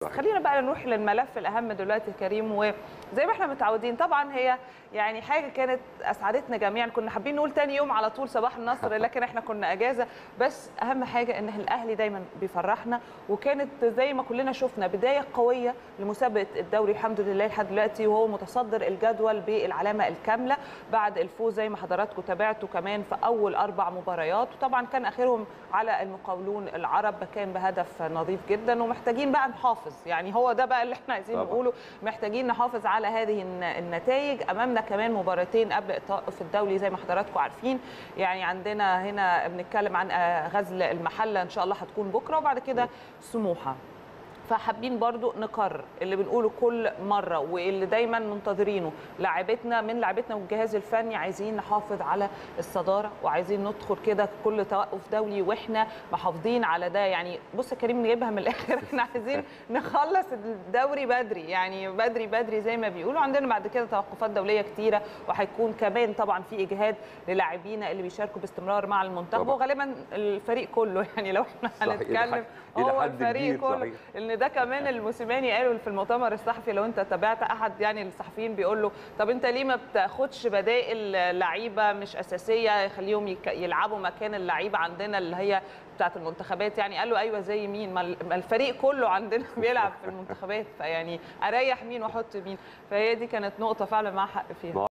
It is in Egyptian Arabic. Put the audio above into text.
خلينا بقى نروح للملف الاهم دلوقتي يا كريم وزي ما احنا متعودين طبعا هي يعني حاجه كانت اسعدتنا جميعا كنا حابين نقول تاني يوم على طول صباح النصر لكن احنا كنا اجازه بس اهم حاجه ان الاهلي دايما بيفرحنا وكانت زي ما كلنا شفنا بدايه قويه لمسابقه الدوري الحمد لله لحد دلوقتي وهو متصدر الجدول بالعلامه الكامله بعد الفوز زي ما حضراتكم تابعتوا كمان في اول اربع مباريات وطبعا كان اخرهم على المقاولون العرب كان بهدف نظيف جدا ومحتاجين بقى نحافظ يعني هو ده بقى اللي احنا عايزين طبعاً. نقوله محتاجين نحافظ على هذه الن- النتائج امامنا كمان مباراتين قبل التوقف الدولي زي ما حضراتكم عارفين يعني عندنا هنا بنتكلم عن آه، غزل المحله ان شاء الله هتكون بكره وبعد كده سموحه فحابين برضو نكرر اللي بنقوله كل مره واللي دايما منتظرينه لاعبتنا من لاعبتنا والجهاز الفني عايزين نحافظ على الصداره وعايزين ندخل كده كل توقف دولي واحنا محافظين على ده يعني بص يا كريم نجيبها من الاخر احنا عايزين نخلص الدوري بدري يعني بدري بدري زي ما بيقولوا عندنا بعد كده توقفات دوليه كتيره وهيكون كمان طبعا في اجهاد للاعبينا اللي بيشاركوا باستمرار مع المنتخب طبعاً. وغالبا الفريق كله يعني لو احنا صحيح، إلى هنتكلم حد- إلى هو حد الفريق كبير، كله صحيح. ان ده كمان الموسيماني قالوا في المؤتمر الصحفي لو انت تابعت احد يعني الصحفيين بيقول له طب انت ليه ما بتاخدش بدائل لعيبه مش اساسيه يخليهم يك- يلعبوا مكان اللعيبه عندنا اللي هي بتاعت المنتخبات يعني قال له ايوه زي مين ما ال- ما الفريق كله عندنا بيلعب في المنتخبات فيعني اريح مين واحط مين فهي دي كانت نقطه فعلا مع حق فيها